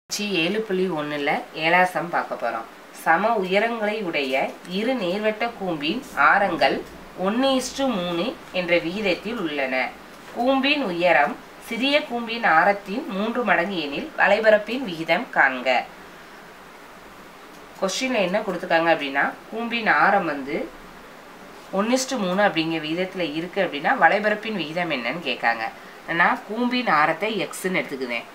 C ஏழு புள்ளி ஒன்றில் ஏழாம் சம் பார்க்க போகிறோம் சம உயரங்களை உடைய இரு நேர்வட்ட கூம்பின் ஆரங்கள் ஒன்று இஸ்டு மூணு என்ற விகிதத்தில் உள்ளன கூம்பின் உயரம் சிறிய கூம்பின் ஆரத்தின் மூன்று மடங்கு எனில் வளைபரப்பின் விகிதம் காண்க கொஸ்டினில் என்ன கொடுத்துருக்காங்க அப்படின்னா கூம்பின் ஆரம் வந்து ஒன்னிஸ்டு மூணு அப்படிங்கிற விகிதத்தில் இருக்குது அப்படின்னா வளைபரப்பின் விகிதம் என்னன்னு கேட்காங்க நான் கூம்பின் ஆரத்தை எக்ஸ்ன்னு எடுத்துக்குவேன்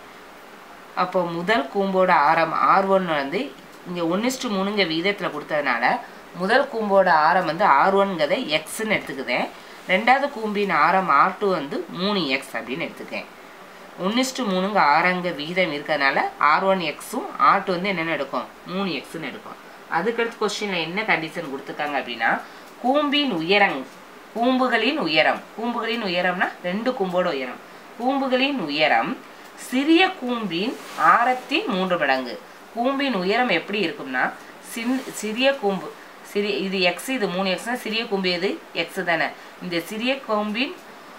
அப்போ முதல் கூம்போட ஆரம் ஆர் ஒன் வந்து இங்கே ஒன்னிஸ்டு மூணுங்க விகிதத்தில் கொடுத்ததுனால முதல் கூம்போட ஆரம் வந்து ஆர் ஒன்ங்கிறத எக்ஸ்ன்னு எடுத்துக்குதேன் ரெண்டாவது கூம்பின் ஆரம் ஆர் டூ வந்து மூணு எக்ஸ் அப்படின்னு எடுத்துக்கேன் ஒன்னிஸ்டு மூணுங்க ஆரங்க விகிதம் இருக்கிறதுனால ஆர் ஒன் எக்ஸும் ஆர் டூ வந்து என்னென்ன எடுக்கும் மூணு எக்ஸ்ன்னு எடுக்கும் அதுக்கடுத்து கொஸ்டினில் என்ன கண்டிஷன் கொடுத்துருக்காங்க அப்படின்னா கூம்பின் உயரங் கூம்புகளின் உயரம் கூம்புகளின் உயரம்னா ரெண்டு கூம்போட உயரம் கூம்புகளின் உயரம் சிறிய கூம்பின் ஆரத்தின் மூன்று மடங்கு கூம்பின் உயரம் எப்படி இருக்கும்னா சின் சிறிய கூம்பு சிறிய இது எக்ஸ் இது மூணு எக்ஸ்னா சிறிய கூம்பு எது எக்ஸ் தானே இந்த சிறிய கூம்பின்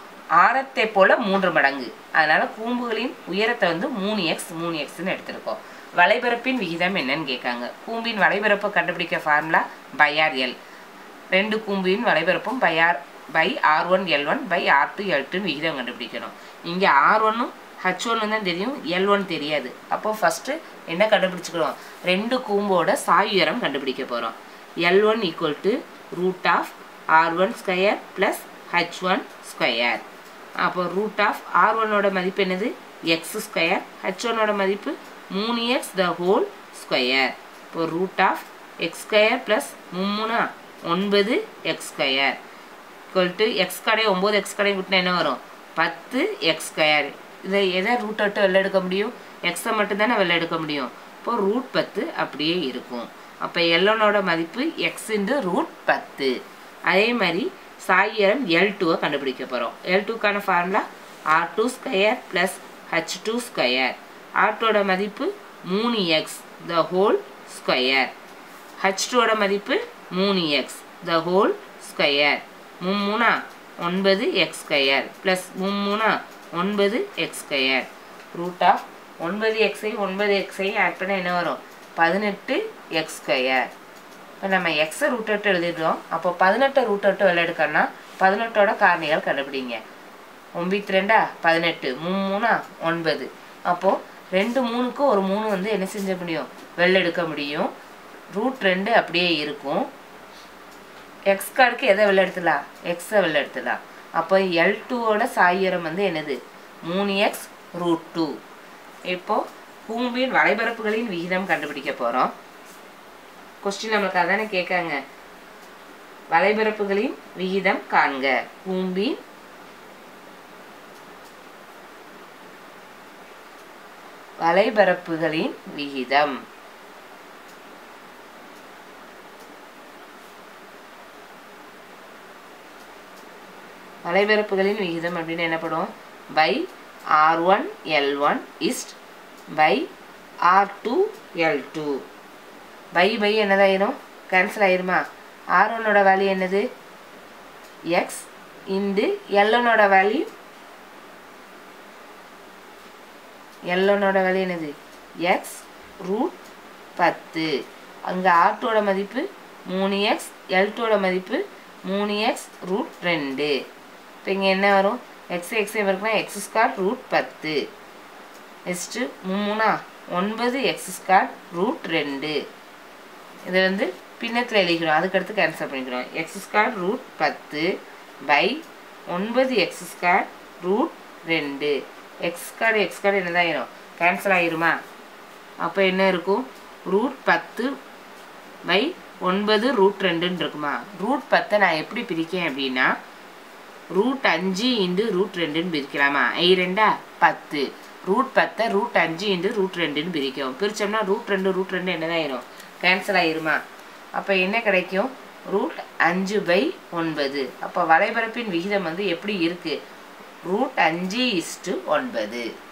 ஆரத்தை போல மூன்று மடங்கு அதனால கூம்புகளின் உயரத்தை வந்து மூணு எக்ஸ் மூணு எக்ஸ்ன்னு எடுத்திருக்கோம் வளைபரப்பின் விகிதம் என்னன்னு கேட்காங்க கூம்பின் வளைபரப்பை கண்டுபிடிக்க ஃபார்முலா பைஆர் எல் ரெண்டு கூம்பின் வளைபரப்பும் pi R pi R one L one pi R two L டூன்னு விகிதம் கண்டுபிடிக்கணும் இங்கே ஆர் ஒன்னும் ஹச் ஒன்று தான் தெரியும் எல் ஒன் தெரியாது அப்போ ஃபஸ்ட்டு என்ன கண்டுபிடிச்சிக்கிறோம் ரெண்டு கூம்போட சாயுயரம் கண்டுபிடிக்க போகிறோம் L one equal to root of R one square plus H one square அப்போ ரூட் ஆஃப் ஆர் ஒன்னோட மதிப்பு என்னது எக்ஸ் ஸ்கொயர் ஹச் ஒன்னோட மதிப்பு மூணு எக்ஸ் த ஹோல் ஸ்கொயர் இப்போ root of X square plus மும்மூணா ஒன்பது X square equal to X கடை ஒம்பது எக்ஸ் கடை விட்டுனா என்ன வரும் பத்து எக்ஸ் ஸ்கொயர் இதை எதை ரூட் விட்டு வெளில எடுக்க முடியும் எக்ஸை மட்டும்தானே வெளில எடுக்க முடியும் இப்போ ரூட் பத்து அப்படியே இருக்கும் அப்போ எல்லனோட மதிப்பு எக்ஸ் இன்டு ரூட் பத்து அதே மாதிரி சாயிரம் எல் டூவை கண்டுபிடிக்க போகிறோம் எல் டூக்கான formula R two square plus H two square R டூவோட மதிப்பு மூணு X the whole square H டூவோட மதிப்பு மூணு எக்ஸ் த ஹோல் ஸ்கொயர் மும்மூணா ஒன்பது எக்ஸ் ஸ்கொயர் ப்ளஸ் மும்மூணா ஒன்பது எக்ஸ் ஸ்கொயர் ரூட் ஆஃப் ஒன்பது எக்ஸை ஒன்பது எக்ஸையும் ஆட் பண்ண என்ன வரும் பதினெட்டு எக்ஸ் ஸ்கொயர் இப்போ நம்ம எக்ஸை ரூட் அவுட் எழுதிடுறோம் அப்போ பதினெட்டை ரூட் அவுட் வெளில எடுக்கணும்னா பதினெட்டோட காரணிகள் கண்டுபிடிங்க ஒம்பத்தி ரெண்டா பதினெட்டு மூணு மூணா ஒன்பது அப்போது ரெண்டு மூணுக்கு ஒரு மூணு வந்து என்ன செஞ்ச முடியும் வெளில எடுக்க முடியும் ரூட் ரெண்டு அப்படியே இருக்கும் எக்ஸ் கார்டுக்கு எதை வெளில எடுத்துடலாம் எக்ஸை வெளில எடுத்துடலாம் அப்போ எல் டூவோட சாயிரம் வந்து என்னது மூணு எக்ஸ் ரூட் டூ இப்போது கூம்பின் வளைபரப்புகளின் விகிதம் கண்டுபிடிக்க போகிறோம் கொஸ்டின் நம்மளுக்கு அதானே கேட்காங்க வளைபரப்புகளின் விகிதம் காண்க கூம்பின் வளைபரப்புகளின் விகிதம் வலைபரப்புகளின் விகிதம் அப்படின்னு என்னப்படும் pi R one L one is to pi R two L two pi pi என்னதாயிரும் கேன்சல் ஆயிருமா ஆர் ஒன்னோட வேல்யூ என்னது எக்ஸ் இண்டு எல்லனோட வேல்யூ எல்லனோட வேல்யூ என்னது எக்ஸ் ரூட் பத்து அங்கே ஆர் டூவோட மதிப்பு மூணு எக்ஸ் எல் டூவோட மதிப்பு மூணு எக்ஸ் ரூட் ரெண்டு இப்போ இங்கே என்ன வரும் எக்ஸ் எக்ஸ் இருக்குன்னா எக்ஸ் ஸ்கார் ரூட் பத்து நெக்ஸ்ட்டு மூணா ஒன்பது எக்ஸ் ஸ்கார் ரூட் ரெண்டு இதை வந்து பின்னத்தில் எழுதிக்கிறோம் அதுக்கடுத்து கேன்சல் பண்ணிக்கிறோம் எக்ஸ் ஸ்கார் ரூட் பத்து பை ஒன்பது எக்ஸ் ஸ்கார் ரூட் ரெண்டு எக்ஸ் ஸ்கார் எக்ஸ் ஸ்கார் என்னதான் ஆயிரும் கேன்சல் ஆயிருமா அப்போ என்ன இருக்கும் ரூட் பத்து பை ஒன்பது ரூட் ரெண்டுன்னு இருக்குமா ரூட் பத்தை நான் எப்படி பிரிக்கேன் அப்படின்னா ரூட் அஞ்சு இன்டு ரூட் ரெண்டுன்னு பிரிக்கலாமா ஐ ரெண்டா பத்து ரூட் பத்தை ரூட் அஞ்சு இன்டு ரூட் ரெண்டுன்னு பிரிக்கும் பிரித்தோம்னா ரூட் ரெண்டு ரூட் ரெண்டு என்னதாயிரும் கேன்சல் ஆயிருமா அப்போ என்ன கிடைக்கும் ரூட் அஞ்சு பை ஒன்பது அப்போ வலைபரப்பின் விகிதம் வந்து எப்படி இருக்குது ரூட் அஞ்சு இஸ்டு ஒன்பது